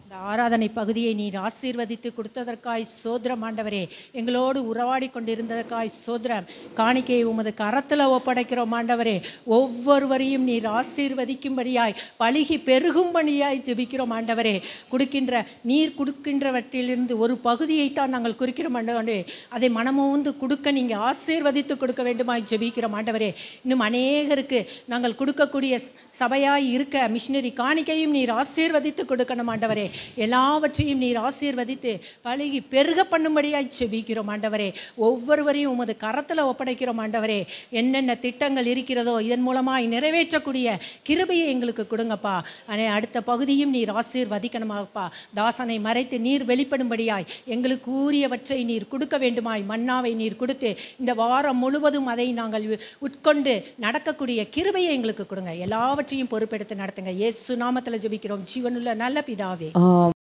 இந்த ஆராதனை பகுதியை நீர் ஆசீர்வதித்து கொடுத்ததற்காய் சோதரம் ஆண்டவரே எங்களோடு உறவாடி கொண்டிருந்ததற்காய் சோதரம் காணிக்கையை உமது கரத்தில் ஒப்படைக்கிறோம் ஆண்டவரே ஒவ்வொருவரையும் நீர் ஆசீர்வதிக்கும்படியாய் பழுகி பெருகும்படியாய் ஜெபிக்கிறோம் ஆண்டவரே கொடுக்கின்ற நீர் கொடுக்கின்றவற்றிலிருந்து ஒரு பகுதியைத்தான் நாங்கள் குறிக்கிறோம் ஆண்டவரே அதை மனமோந்து கொடுக்க நீங்கள் ஆசீர்வதித்து கொடுக்க வேண்டுமாய் ஜெபிக்கிறோம் ஆண்டவரே இன்னும் அநேகருக்கு நாங்கள் கொடுக்கக்கூடிய சபையாய் இருக்க மிஷினரி காணிக்கையும் நீர் ஆசீர்வதித்து கொடுக்கணும் ஆண்டவரே எல்லாவற்றையும் நீர் ஆசீர்வதித்து பழகி பெருக பண்ணும்படியாய் செபிக்கிறோம் ஆண்டவரே ஒவ்வொருவரையும் உமது கரத்தில் ஒப்படைக்கிறோம் ஆண்டவரே என்னென்ன திட்டங்கள் இருக்கிறதோ இதன் மூலமாய் நிறைவேற்றக்கூடிய கிருபையை எங்களுக்கு கொடுங்கப்பா அனே அடுத்த பகுதியும் நீர் ஆசீர்வதிக்கணுமாப்பா தாசனை மறைத்து நீர் வெளிப்படும்படியாய் எங்களுக்கு ஊறியவற்றை நீர் கொடுக்க வேண்டுமாய் மன்னாவை நீர் கொடுத்து இந்த வாரம் முழுவதும் அதை நாங்கள் உட்கொண்டு நடக்கக்கூடிய கிருபையை எங்களுக்கு கொடுங்க எல்லாவற்றையும் பொறுப்பெடுத்து நடத்துங்க இயேசு நாமத்தில் ஜெபிக்கிறோம் ஜீவனுள்ள நல்ல பிதாவே